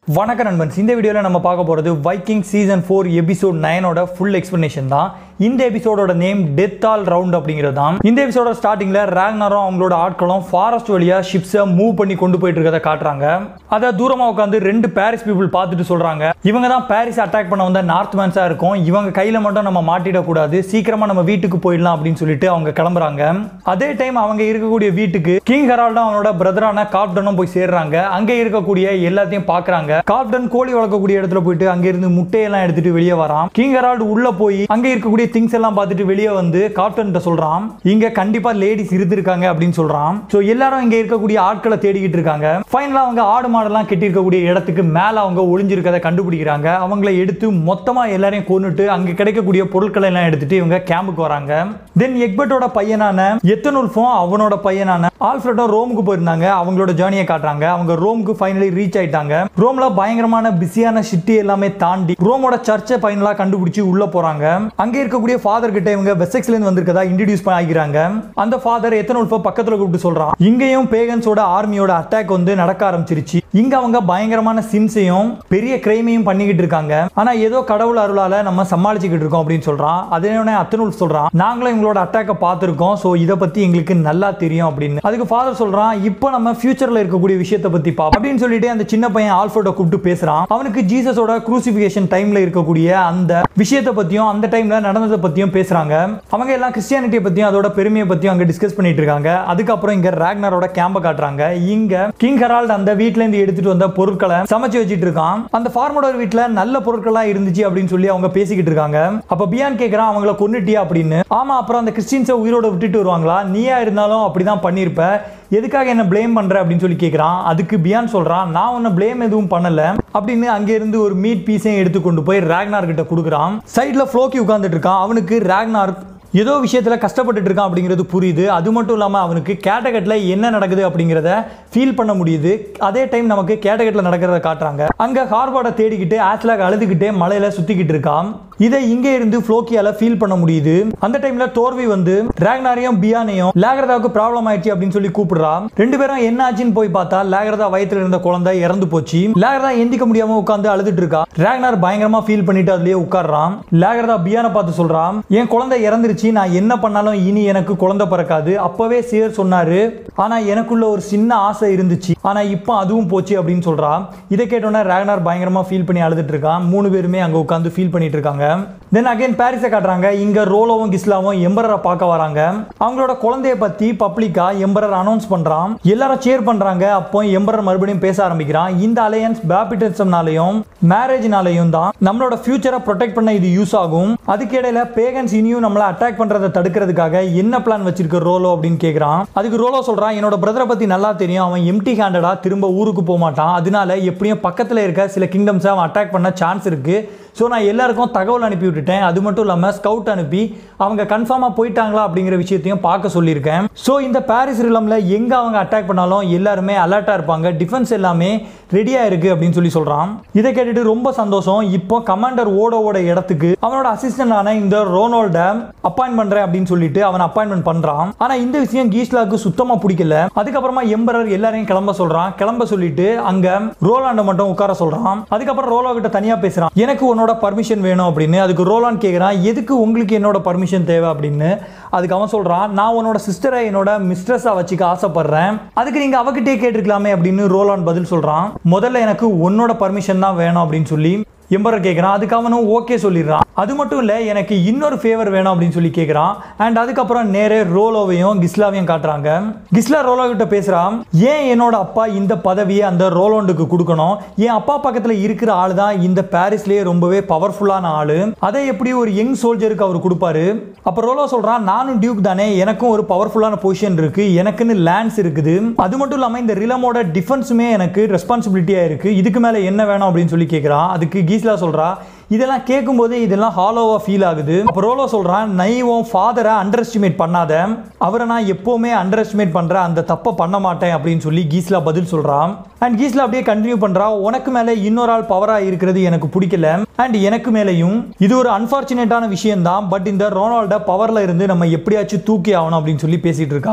வணக்க நண்பன்ஸ் இந்த வீடியோவில் நம்ம பார்க்க போகிறது வைக்கிங் சீசன் ஃபோர் எபிசோட் நைனோட ஃபுல் எக்ஸ்பிளனேஷன் தான் இந்த எபிசோடோட நேம் டெத் ஆல் ரவுண்ட் அப்படிங்கிறது தான் இந்த எபிசோட ஸ்டார்டிங்கில் ரேக்னாரும் அவங்களோட ஆட்களும் ஃபாரஸ்ட் வழியாக ஷிப்ஸை மூவ் பண்ணி கொண்டு போயிட்டு இருக்கிறத காட்டுறாங்க அதை தூரமாக உட்காந்து ரெண்டு பாரிஸ் பீப்புள் பார்த்துட்டு சொல்கிறாங்க இவங்க தான் பாரிஸ் அட்டாக் பண்ண வந்த நார்த் மேன்ஸாக இருக்கும் இவங்க கையில் மட்டும் நம்ம மாட்டிடக்கூடாது சீக்கிரமாக நம்ம வீட்டுக்கு போயிடலாம் அப்படின்னு சொல்லிட்டு அவங்க கிளம்புறாங்க அதே டைம் அவங்க இருக்கக்கூடிய வீட்டுக்கு கிங் ஹெரால்டும் அவனோட பிரதரான காப்டனும் போய் சேர்றாங்க அங்கே இருக்கக்கூடிய எல்லாத்தையும் பார்க்கறாங்க காப்டன் கோழி வளர்க்கக்கூடிய இடத்துல போயிட்டு அங்க இருந்து முட்டையெல்லாம் எடுத்துட்டு வெளியே வரான் கிங் ஹெரால்டு உள்ள போய் அங்க இருக்கக்கூடிய திங்ஸ் எல்லாம் பார்த்துட்டு வெளியே வந்து காப்டன் சொல்றான் இங்க கண்டிப்பா லேடிஸ் இருந்திருக்காங்க அப்படின்னு சொல்றான் சோ எல்லாரும் இங்க இருக்கக்கூடிய ஆட்களை தேடிக்கிட்டு இருக்காங்க ஃபைனலா அவங்க ஆடு மாடெல்லாம் கட்டி இருக்கக்கூடிய இடத்துக்கு மேல அவங்க ஒளிஞ்சிருக்கதை கண்டுபிடிக்கிறாங்க அவங்கள எடுத்து மொத்தமா எல்லாரையும் கொன்னுட்டு அங்க கிடைக்கக்கூடிய பொருட்களை எல்லாம் எடுத்துட்டு இவங்க கேம்புக்கு வராங்க தென் எக்பர்ட்டோட பையனான எத்தனுல்ஃபும் அவனோட பையனான ஆல்ஃபிரடும் ரோமுக்கு போயிருந்தாங்க அவங்களோட ஜேர்னியை காட்டுறாங்க அவங்க ரோமுக்கு ஃபைனலி ரீச் ஆயிட்டாங்க ரோம்ல பயங்கரமான பிஸியான சிட்டி எல்லாமே தாண்டி ரோமோட சர்ச்சை ஃபைனலா கண்டுபிடிச்சு உள்ள போறாங்க அங்க இருக்கக்கூடிய ஃபாதர் கிட்ட இவங்க வெசெக்ஸ்ல இருந்து வந்திருக்கதா இன்ட்ரடியூஸ் ஆகிக்கிறாங்க அந்த ஃபாதர் எத்தனை உல்ஃப பக்கத்துல கூப்பிட்டு சொல்றான் இங்கேயும் பேகன்ஸோட ஆர்மியோட அட்டாக் வந்து நடக்க ஆரம்பிச்சிருச்சு இங்க அவங்க பயங்கரமான சிம்ஸையும் பெரிய கிரைமையும் பண்ணிக்கிட்டு இருக்காங்க ஆனா ஏதோ கடவுள் அருளால நம்ம சமாளிச்சுக்கிட்டு இருக்கோம் அப்படின்னு சொல்றான் அதே அத்தனுல் சொல்றான் நாங்களும் இவங்களோட அட்டாக்கை பார்த்திருக்கோம் சோ இதை பத்தி எங்களுக்கு நல்லா தெரியும் அப்படின்னு அதுக்கு ஃபாதர் சொல்றான் இப்போ நம்ம ஃபியூச்சர்ல இருக்கக்கூடிய விஷயத்தை பத்தி பார்ப்போம் அப்படின்னு சொல்லிட்டு அந்த சின்ன பையன் ஆல்ஃபோட கூப்பிட்டு பேசுறான் அவனுக்கு ஜீசஸோட குரூசிபிகேஷன் டைம்ல இருக்கக்கூடிய அந்த விஷயத்தை பத்தியும் அந்த டைம்ல நடந்ததை பத்தியும் பேசுறாங்க அவங்க எல்லாம் கிறிஸ்டியானிட்டியை பத்தியும் அதோட பெருமையை பத்தியும் அங்க டிஸ்கஸ் பண்ணிட்டு இருக்காங்க அதுக்கப்புறம் இங்க ராக்னரோட கேம்ப காட்டுறாங்க இங்க கிங் ஹெரால்ட் அந்த வீட்ல இருந்து எடுத்துட்டு வந்த பொருட்களை சமைச்சு வச்சிட்டு இருக்கான் அந்த ஃபார்மோட வீட்ல நல்ல பொருட்களா இருந்துச்சு அப்படின்னு சொல்லி அவங்க பேசிக்கிட்டு இருக்காங்க அப்ப பியான் கேக்குறான் அவங்கள கொன்னுட்டியா அப்படின்னு ஆமா அப்புறம் அந்த கிறிஸ்டின்ஸை உயிரோட விட்டுட்டு வருவாங்களா நீயா இருந்தாலும் அப்படிதான் பண்ணிருப்ப எதுக்காக என்ன ப்ளேம் பண்ற அப்படின்னு சொல்லி கேட்குறான் அதுக்கு பியான் சொல்றான் நான் உன்னை ப்ளேம் எதுவும் பண்ணல அப்படின்னு அங்கே இருந்து ஒரு மீட் பீஸையும் எடுத்து கொண்டு போய் ராக்னார் கிட்ட கொடுக்குறான் சைட்ல ஃப்ளோக்கி உட்காந்துட்டு இருக்கான் அவனுக்கு ராக்னார் ஏதோ விஷயத்துல கஷ்டப்பட்டுட்டு இருக்கான் அப்படிங்கிறது புரியுது அது மட்டும் இல்லாமல் அவனுக்கு கேட்டகட்டில் என்ன நடக்குது அப்படிங்கிறத ஃபீல் பண்ண முடியுது அதே டைம் நமக்கு கேட்டகட்டில் நடக்கிறத காட்டுறாங்க அங்கே ஹார்பார்டை தேடிக்கிட்டு ஆஸ்லாக் அழுதுகிட்டே மலையில சுத்திக்கிட்டு இருக்கான் இதை இங்கே இருந்து ஃப்ளோக்கியால ஃபீல் பண்ண முடியுது அந்த டைம்ல டோர்வி வந்து ராக்னாரையும் பியானையும் லேகரதாவுக்கு ப்ராப்ளம் ஆயிடுச்சு அப்படின்னு சொல்லி கூப்பிடுறான் ரெண்டு பேரும் என்ன ஆச்சுன்னு போய் பார்த்தா லேகரதா வயித்துல இருந்த குழந்தை இறந்து போச்சு லேகரதா எந்திக்க முடியாம உட்காந்து அழுதுட்டு இருக்கா ராக்னார் பயங்கரமா ஃபீல் பண்ணிட்டு அதுலயே உட்கார்றான் லேகரதா பியானை பார்த்து சொல்றான் என் குழந்தை இறந்துருச்சு நான் என்ன பண்ணாலும் இனி எனக்கு குழந்தை பிறக்காது அப்பவே சேர் சொன்னாரு ஆனா எனக்குள்ள ஒரு சின்ன ஆசை இருந்துச்சு ஆனா இப்போ அதுவும் போச்சு அப்படின்னு சொல்றான் இதை கேட்டோன்னே ராக்னார் பயங்கரமா ஃபீல் பண்ணி அழுதுட்டு இருக்கான் மூணு பேருமே அங்க உட்காந்து ஃபீல் பண்ணிட்டு இருக்காங்க தென் அகைன் பாரிஸை காட்டுறாங்க இங்க ரோலோவும் கிஸ்லாவும் எம்பரரை பார்க்க வராங்க அவங்களோட குழந்தைய பத்தி பப்ளிக்கா எம்பரர் அனௌன்ஸ் பண்றான் எல்லாரும் சேர் பண்றாங்க அப்போ எம்பரர் மறுபடியும் பேச ஆரம்பிக்கிறான் இந்த அலையன்ஸ் பேபிட்டிசம்னாலையும் மேரேஜ்னாலையும் தான் நம்மளோட ஃபியூச்சரை ப்ரொடெக்ட் பண்ண இது யூஸ் ஆகும் அதுக்கு இடையில பேகன்ஸ் இனியும் நம்மள அட்டாக் பண்றதை தடுக்கிறதுக்காக என்ன பிளான் வச்சிருக்க ரோலோ அப்படின்னு கேக்குறான் அதுக்கு ரோலோ சொல்றான் என்னோட பிரதரை பத்தி நல்லா தெரியும் அவன் எம்டி ஹேண்டடா திரும்ப ஊருக்கு போக மாட்டான் அதனால எப்படியும் பக்கத்துல இருக்க சில கிங்டம்ஸை அவன் அட்டாக் பண்ண சான்ஸ் இருக்கு ஸோ நான் எல்லாருக்கும் தகவல் அனுப்பி விட்டுட்டேன் அது மட்டும் இல்லாமல் ஸ்கவுட் அனுப்பி அவங்க கன்ஃபார்மாக போயிட்டாங்களா அப்படிங்கிற விஷயத்தையும் பார்க்க சொல்லியிருக்கேன் ஸோ இந்த பாரிஸ் ரிலமில் எங்கே அவங்க அட்டாக் பண்ணாலும் எல்லாருமே அலர்ட்டாக இருப்பாங்க டிஃபென்ஸ் எல்லாமே ரெடியாக இருக்குது அப்படின்னு சொல்லி சொல்கிறான் இதை கேட்டுட்டு ரொம்ப சந்தோஷம் இப்போ கமாண்டர் ஓடோவோட இடத்துக்கு அவனோட அசிஸ்டண்டான இந்த ரோனால்ட அப்பாயின்ட் பண்ணுறேன் அப்படின்னு சொல்லிட்டு அவன் அப்பாயின்மெண்ட் பண்ணுறான் ஆனால் இந்த விஷயம் கீஸ்லாக்கு சுத்தமாக பிடிக்கல அதுக்கப்புறமா எம்பரர் எல்லாரையும் கிளம்ப சொல்கிறான் கிளம்ப சொல்லிட்டு அங்கே ரோலாண்டை மட்டும் உட்கார சொல்கிறான் அதுக்கப்புறம் ரோலோ கிட்ட தனியாக பேசுகிறான் எனக்கு உன்னோட பர்மிஷன் வேணும் அப்படின்னு அதுக்கு ரோலான் கேட்குறான் எதுக்கு உங்களுக்கு என்னோட பர்மிஷன் தேவை அப்படின்னு அதுக்கு அவன் சொல்கிறான் நான் உன்னோட சிஸ்டரை என்னோட மிஸ்ட்ரஸாக வச்சுக்க ஆசைப்படுறேன் அதுக்கு நீங்கள் அவகிட்டே கேட்டிருக்கலாமே அப்படின்னு ரோலான் பதில் சொல்கிறான் முதல்ல எனக்கு உன்னோட பர்மிஷன் தான் வேணும் அப்படின்னு சொல்லி எம்பரர் கேட்குறான் அதுக்கு அவனும் ஓகே சொல்லிடுறான் அது மட்டும் இல்லை எனக்கு இன்னொரு ஃபேவர் வேணும் அப்படின்னு சொல்லி கேட்குறான் அண்ட் அதுக்கப்புறம் நேரே ரோலோவையும் கிஸ்லாவையும் காட்டுறாங்க கிஸ்லா ரோலோ கிட்ட பேசுகிறான் ஏன் என்னோட அப்பா இந்த பதவியை அந்த ரோலோண்டுக்கு கொடுக்கணும் என் அப்பா பக்கத்தில் இருக்கிற ஆள் தான் இந்த பாரிஸ்லேயே ரொம்பவே பவர்ஃபுல்லான ஆள் அதை எப்படி ஒரு யங் சோல்ஜருக்கு அவர் கொடுப்பாரு அப்போ ரோலோ சொல்கிறான் நானும் டியூக் தானே எனக்கும் ஒரு பவர்ஃபுல்லான பொசிஷன் இருக்கு எனக்குன்னு லேண்ட்ஸ் இருக்குது அது மட்டும் இல்லாமல் இந்த ரிலமோட டிஃபென்ஸுமே எனக்கு ரெஸ்பான்சிபிலிட்டியாக இருக்கு இதுக்கு மேலே என்ன வேணும் அப்படின்னு சொல்லி கேட்குறான் அதுக்கு கீஸ்லா சொல்கிறா இதெல்லாம் கேட்கும்போது இதெல்லாம் ஹாலோவா ஃபீல் ஆகுது அப்போ ரோலோ சொல்றான் நைவும் ஃபாதரை அண்டர் எஸ்டிமேட் பண்ணாத அவரை நான் எப்போவுமே அண்டர் எஸ்டிமேட் பண்ற அந்த தப்பை பண்ண மாட்டேன் அப்படின்னு சொல்லி கீஸ்லா பதில் சொல்றான் அண்ட் கீஸ்லா அப்படியே கண்டினியூ பண்றா உனக்கு மேலே இன்னொரு ஆள் பவரா இருக்கிறது எனக்கு பிடிக்கல அண்ட் எனக்கு மேலேயும் இது ஒரு அன்பார்ச்சுனேட்டான விஷயம் தான் பட் இந்த ரொனால்ட பவர்ல இருந்து நம்ம எப்படியாச்சும் தூக்கி ஆகணும் அப்படின்னு சொல்லி பேசிட்டு இருக்கான்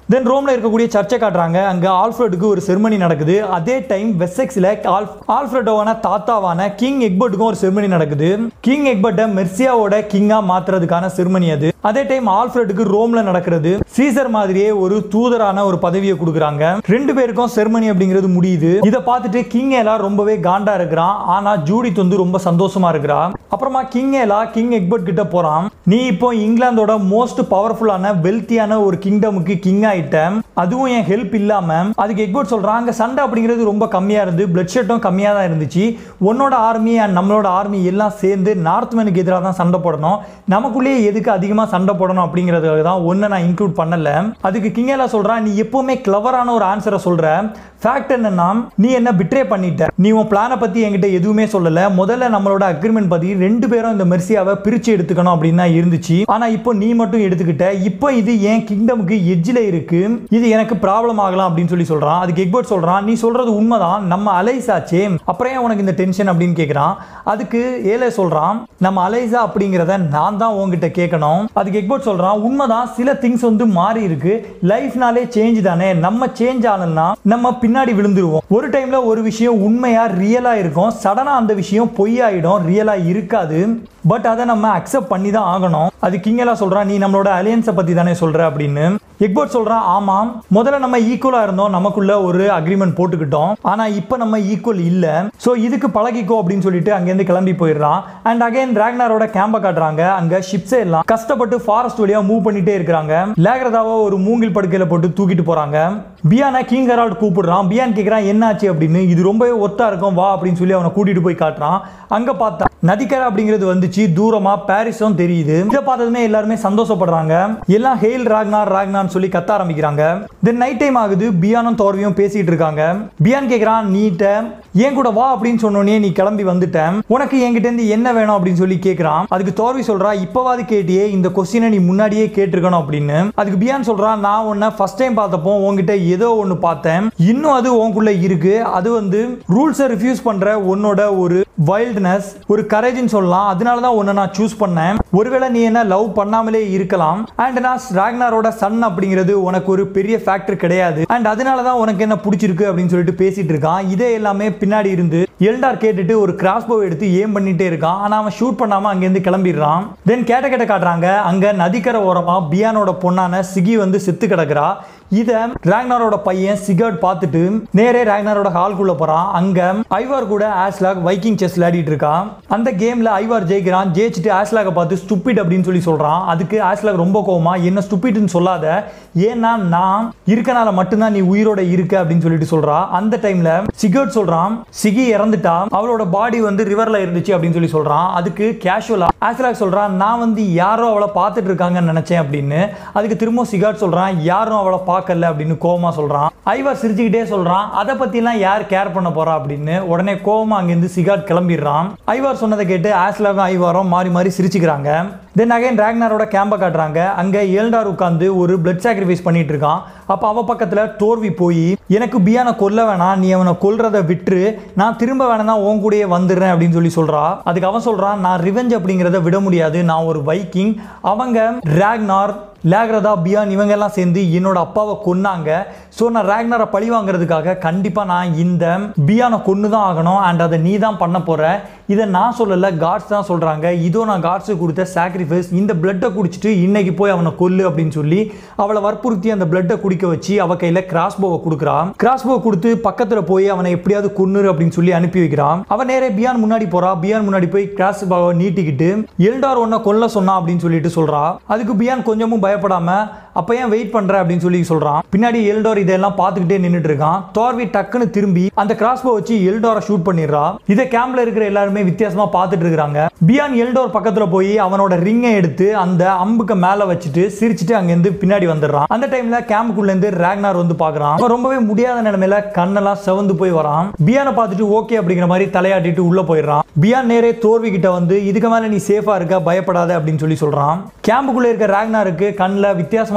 தென் ரோம்ல இருக்கக்கூடிய சர்ச்சை காட்டுறாங்க அங்க ஆல்ஃபிரடுக்கு ஒரு செர்மனி நடக்குது அதே டைம் வெசெக்ஸ்ல ஆல்ஃபிரடோவான தாத்தாவான கிங் எக்பர்ட்டுக்கும் ஒரு செர்மனி நடக்குது கிங் எக்பர்ட்டை மெர்சியாவோட கிங்கா மாத்துறதுக்கான செர்மனி அது அதே டைம் ஆல்ஃபிரடுக்கு ரோம்ல நடக்கிறது சீசர் மாதிரியே ஒரு தூதரான ஒரு பதவியை கொடுக்குறாங்க ரெண்டு பேருக்கும் செர்மனி அப்படிங்கிறது முடியுது இதை பார்த்துட்டு கிங் ஏலா ரொம்பவே காண்டா இருக்கிறான் ஆனா ஜூடித் வந்து ரொம்ப சந்தோஷமா இருக்கிறா அப்புறமா கிங் ஏலா கிங் எக்பர்ட் கிட்ட போறான் நீ இப்போ இங்கிலாந்தோட மோஸ்ட் பவர்ஃபுல்லான வெல்த்தியான ஒரு கிங்டமுக்கு கிங் ஆயிட்ட அதுவும் என் ஹெல்ப் இல்லாம அதுக்கு எக்பர்ட் சொல்றான் அங்க சண்டை அப்படிங்கிறது ரொம்ப கம்மியா இருந்து பிளட் ஷெட்டும் கம்மியா தான் இருந்துச்சு உன்னோட ஆர்மி அண்ட் நம்மளோட ஆர்மி எல்லாம் சேர்ந்து நார்த்மேனுக்கு எதிராக தான் சண்டை போடணும் நமக்குள்ளேயே எதுக்கு அதிகமா சண்டை போடணும் அப்படிங்கிறதுக்காக தான் ஒன்றை நான் இன்க்ளூட் பண்ணல அதுக்கு கிங்கேலா சொல்றான் நீ எப்பவுமே கிளவரான ஒரு ஆன்சரை சொல்ற ஃபேக்ட் என்னன்னா நீ என்ன பிட்ரே பண்ணிட்ட நீ உன் பிளானை பத்தி என்கிட்ட எதுவுமே சொல்லல முதல்ல நம்மளோட அக்ரிமெண்ட் பத்தி ரெண்டு பேரும் இந்த மெர்சியாவை பிரிச்சு எடுத்துக்கணும் அப்படின்னு தான் இருந்துச்சு ஆனா இப்போ நீ மட்டும் எடுத்துக்கிட்ட இப்போ இது என் கிங்டமுக்கு எட்ஜில் இருக்கு இது எனக்கு ப்ராப்ளம் ஆகலாம் அப்படின்னு சொல்லி சொல்றான் அதுக்கு எக்பர்ட் சொல்றான் நீ சொல்றது உண்மைதான் நம்ம அலைசாச்சே அப்புறம் ஏன் உனக்கு இந்த டென்ஷன் அப்படின்னு கேட்குறான் அதுக்கு ஏலே சொல்றான் நம்ம அலைசா அப்படிங்கிறத நான் தான் உங்ககிட்ட கேட்கணும் அதுக்கு எக்பர்ட் சொல்றான் உண்மைதான் சில திங்ஸ் வந்து மாறி இருக்கு லைஃப்னாலே சேஞ்ச் தானே நம்ம சேஞ்ச் ஆனோம்னா நம்ம பின்னாடி விழுந்துருவோம் ஒரு டைம்ல ஒரு விஷயம் உண்மையா ரியலா இருக்கும் சடனா அந்த விஷயம் பொய்யாயிடும் ரியலா இருக்காது பட் அதை நம்ம அக்செப்ட் பண்ணி தான் ஆகணும் அது கிங்கெல்லாம் சொல்றான் நீ நம்மளோட அலையன்ஸை பத்தி தானே சொல்ற அப்படின்னு எக்பர்ட் சொல்றான் ஆமாம் முதல்ல நம்ம ஈக்குவலா இருந்தோம் நமக்குள்ள ஒரு அக்ரிமெண்ட் போட்டுக்கிட்டோம் ஆனா இப்போ நம்ம ஈக்குவல் இல்ல சோ இதுக்கு பழகிக்கோ அப்படின்னு சொல்லிட்டு அங்கேருந்து கிளம்பி போயிடுறான் அண்ட் அகைன் ராக்னாரோட கேம்ப காட்டுறாங்க அங்க ஷிப்ஸே எல்லாம் கஷ்டப்பட்டு ஃபாரஸ்ட் வழியா மூவ் பண்ணிட்டே இருக்காங்க லேக்ரதாவை ஒரு மூங்கில் படுக்கையில போட்டு தூக்கிட்டு போறாங்க பியானை கிங் ஹெரால்ட் கூப்பிடுறான் பியான் கேட்குறான் என்னாச்சு அப்படின்னு இது ரொம்பவே ஒத்தா இருக்கும் வா அப்படின்னு சொல்லி அவனை கூட்டிட்டு போய் காட்டுறான் அங்க பார்த்தா நதிக்கரை அப்படிங்கிறது வந்துச்சு தூரமா பாரிஸும் தெரியுது இதை பார்த்ததுமே எல்லாருமே சந்தோஷப்படுறாங்க எல்லாம் ஹெயில் ராக்னார் ராக்னான்னு சொல்லி கத்த ஆரம்பிக்கிறாங்க தென் நைட் டைம் ஆகுது பியானும் தோர்வியும் பேசிட்டு இருக்காங்க பியான் கேட்குறான் நீட்ட ஏன் கூட வா அப்படின்னு சொன்னோடனே நீ கிளம்பி வந்துட்டேன் உனக்கு என்கிட்ட இருந்து என்ன வேணும் அப்படின்னு சொல்லி கேட்குறான் அதுக்கு தோர்வி சொல்றா இப்பவாது கேட்டியே இந்த கொஸ்டினை நீ முன்னாடியே கேட்டிருக்கணும் அப்படின்னு அதுக்கு பியான் சொல்றான் நான் உன்னை ஃபர்ஸ்ட் டைம் பார்த்தப்போ உன்கிட்ட ஏதோ ஒன்று பார்த்தேன் இன்னும் அது உனக்குள்ள இருக்கு அது வந்து ரூல்ஸை ரிஃப்யூஸ் பண்ற உன்னோட ஒரு வைல்ட்னஸ் ஒரு கரேஜ்னு சொல்லலாம் அதனால தான் உன்னை நான் சூஸ் பண்ணேன் ஒருவேளை நீ என்ன லவ் பண்ணாமலே இருக்கலாம் அண்ட் நான் ராக்னாரோட சன் அப்படிங்கிறது உனக்கு ஒரு பெரிய ஃபேக்டர் கிடையாது அண்ட் அதனால தான் உனக்கு என்ன பிடிச்சிருக்கு அப்படின்னு சொல்லிட்டு பேசிட்டு இருக்கான் இதே எல்லாமே பின்னாடி இருந்து எல்டார் கேட்டுட்டு ஒரு கிராஸ்போ எடுத்து ஏம் பண்ணிட்டே இருக்கான் ஆனா அவன் ஷூட் பண்ணாம அங்கேருந்து கிளம்பிடுறான் தென் கேட்ட கேட்ட காட்டுறாங்க அங்க நதிக்கரை ஓரமா பியானோட பொண்ணான சிகி வந்து செத்து கிடக்குறா இத ராக்னாரோட பையன் சிகர்ட் பார்த்துட்டு நேரே ராக்னாரோட ஹால்குள்ள போறான் அங்க ஐவார் கூட ஆஸ்லாக் வைக்கிங் செஸ் விளையாடிட்டு இருக்கான் அந்த கேம்ல ஐவார் ஜெயிக்கிறான் ஜெயிச்சுட்டு ஆஸ்லாக பார்த்து ஸ்டூபிட் அப்படின்னு சொல்லி சொல்றான் அதுக்கு ஆஸ்லாக் ரொம்ப கோவமா என்ன ஸ்டூபிட்னு சொல்லாத ஏன்னா நான் இருக்கனால மட்டும்தான் நீ உயிரோட இருக்க அப்படின்னு சொல்லிட்டு சொல்றா அந்த டைம்ல சிகர்ட் சொல்றான் சிகி இறந்துட்டா அவளோட பாடி வந்து ரிவர்ல இருந்துச்சு அப்படின்னு சொல்லி சொல்றான் அதுக்கு கேஷுவலா ஆஸ்லாக் சொல்றான் நான் வந்து யாரோ அவளை பார்த்துட்டு இருக்காங்கன்னு நினைச்சேன் அப்படின்னு அதுக்கு திரும்ப சிகார்ட் சொல்றான் யாரும் அவளை பார்க்கல அப்படின்னு கோவமா சொல்றான் ஐவர் சிரிச்சுக்கிட்டே சொல்றான் அதை பத்திலாம் யார் கேர் பண்ண போறா அப்படின்னு உடனே கோவமா அங்கிருந்து சிகார்ட் கிளம்பிடுறான் ஐவார் சொன்னதை கேட்டு ஆஸ்லாகும் ஐவாரும் மாறி மாறி சிரிச்சுக்கிறாங்க தென் அகைன் ராக்னாரோட கேம்ப காட்டுறாங்க அங்க ஏல்டார் உட்காந்து ஒரு பிளட் சாக்ரிஃபைஸ் பண்ணிட்டு இருக்கான் அப்ப அவ பக்கத்துல தோர்வி போய் எனக்கு பியானை கொல்ல வேணாம் நீ அவனை கொல்றத விட்டுரு நான் திரும்ப வேணா உன் கூடயே வந்துடுறேன் அப்படின்னு சொல்லி சொல்றா அதுக்கு அவன் சொல்றான் நான் ரிவெஞ்ச் அப்படிங்கிறத விட முடியாது நான் ஒரு வைக்கிங் அவங்க ராக்னார் லேக்ரதா பியான் இவங்க எல்லாம் சேர்ந்து என்னோட அப்பாவை கொன்னாங்க ஸோ நான் ரேக்னரை பழி வாங்குறதுக்காக கண்டிப்பாக நான் இந்த பியானை கொன்று தான் ஆகணும் அண்ட் அதை நீ தான் பண்ண போற இதை நான் சொல்லலை காட்ஸ் தான் சொல்கிறாங்க இதோ நான் காட்ஸுக்கு கொடுத்த சாக்ரிஃபைஸ் இந்த பிளட்டை குடிச்சிட்டு இன்னைக்கு போய் அவனை கொல்லு அப்படின்னு சொல்லி அவளை வற்புறுத்தி அந்த பிளட்டை குடிக்க வச்சு அவ கையில் கிராஸ்போவை கொடுக்குறான் கிராஸ்போவை கொடுத்து பக்கத்தில் போய் அவனை எப்படியாவது கொன்னுரு அப்படின்னு சொல்லி அனுப்பி வைக்கிறான் அவன் நேரே பியான் முன்னாடி போறா பியான் முன்னாடி போய் கிராஸ்போவை நீட்டிக்கிட்டு எல்டார் ஒன்றை கொல்ல சொன்னா அப்படின்னு சொல்லிட்டு சொல்றா அதுக்கு பியான் கொஞ்சமும் பயப்படாம அப்ப ஏன் வெயிட் பண்ற அப்படின்னு சொல்லி சொல்றான் பின்னாடி எல்டோர் இதெல்லாம் பார்த்துக்கிட்டே நின்னுட்டு இருக்கான் தோர்வி டக்குன்னு திரும்பி அந்த கிராஸ்போ வச்சு எல்டோரை ஷூட் பண்ணிடுறா இதை கேம்ப்ல இருக்கிற எல்லாருமே வித்தியாசமா பார்த்துட்டு இருக்காங்க பியான் எல்டோர் பக்கத்துல போய் அவனோட ரிங்கை எடுத்து அந்த அம்புக்கு மேல வச்சுட்டு சிரிச்சிட்டு அங்கிருந்து பின்னாடி வந்துடுறான் அந்த டைம்ல கேம்புக்குள்ள இருந்து ராக்னார் வந்து பாக்குறான் அவன் ரொம்பவே முடியாத நிலைமையில கண்ணெல்லாம் செவந்து போய் வரான் பியானை பார்த்துட்டு ஓகே அப்படிங்கிற மாதிரி தலையாட்டிட்டு உள்ள போயிடுறான் பியான் நேரே தோர்வி கிட்ட வந்து இதுக்கு மேல நீ சேஃபா இருக்க பயப்படாத அப்படின்னு சொல்லி சொல்றான் கேம்புக்குள்ள இருக்க ராக்னாருக்கு கண்ணில் வித்தியாசமான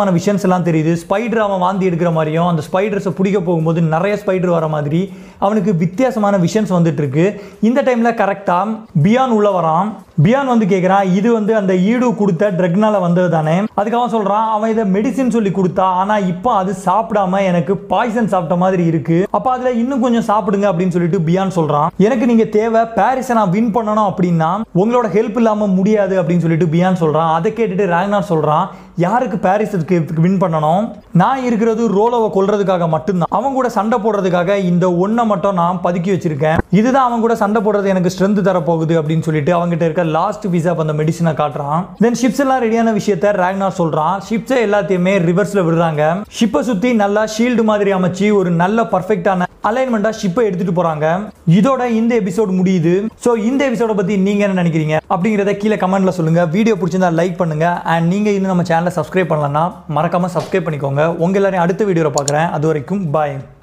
வித்தியாசமான விஷன்ஸ் எல்லாம் தெரியுது ஸ்பைடர் அவன் வாந்தி எடுக்கிற மாதிரியும் அந்த ஸ்பைடர்ஸை பிடிக்க போகும்போது நிறைய ஸ்பைடர் வர மாதிரி அவனுக்கு வித்தியாசமான விஷன்ஸ் வந்துட்டு இருக்கு இந்த டைம்ல கரெக்டா பியான் உள்ள வரான் பியான் வந்து கேட்குறான் இது வந்து அந்த ஈடு கொடுத்த ட்ரக்னால வந்தது தானே அதுக்கு அவன் சொல்றான் அவன் இதை மெடிசின் சொல்லி கொடுத்தா ஆனா இப்போ அது சாப்பிடாம எனக்கு பாய்சன் சாப்பிட்ட மாதிரி இருக்கு அப்ப அதுல இன்னும் கொஞ்சம் சாப்பிடுங்க அப்படின்னு சொல்லிட்டு பியான் சொல்றான் எனக்கு நீங்க தேவை பாரிஸை நான் வின் பண்ணணும் அப்படின்னா உங்களோட ஹெல்ப் இல்லாம முடியாது அப்படின்னு சொல்லிட்டு பியான் சொல்றான் அதை கேட்டுட்டு ராக்னார் சொல்றான் யாருக்கு பாரிஸுக்கு வின் பண்ணணும் நான் இருக்கிறது ரோலோவை கொல்றதுக்காக மட்டும்தான் அவன் கூட சண்டை போடுறதுக்காக இந்த ஒன்றை மட்டும் நான் பதுக்கி வச்சிருக்கேன் இதுதான் அவன் கூட சண்டை போடுறது எனக்கு ஸ்ட்ரென்த் தர போகுது அப்படின்னு சொல்லிட்டு அவங்ககிட்ட இருக்க லாஸ்ட் பீஸா அந்த மெடிசனை காட்டுறான் தென் ஷிப்ஸ் எல்லாம் ரெடியான விஷயத்த ராக்னார் சொல்றான் ஷிப்ஸை எல்லாத்தையுமே ரிவர்ஸ்ல விடுறாங்க ஷிப்பை சுத்தி நல்லா ஷீல்டு மாதிரி அமைச்சு ஒரு நல்ல பர்ஃபெக்டான அலைன்மெண்டா ஷிப்பை எடுத்துட்டு போறாங்க இதோட இந்த எபிசோட் முடியுது ஸோ இந்த எபிசோட பத்தி நீங்க என்ன நினைக்கிறீங்க அப்படிங்கிறத கீழே கமெண்ட்ல சொல்லுங்க வீடியோ பிடிச்சிருந்தா லைக் பண்ணுங்க அண்ட் நீங்க இன்னும் நம்ம சேனலை சப்ஸ்கிரைப் பண்ணலன்னா மறக்காம சப்ஸ்கிரைப் பண்ணிக்கோங்க உங்க எல்லாரையும் அடுத்த வீடியோவில் பார்க்குறேன் அது வரைக்கும் பாய்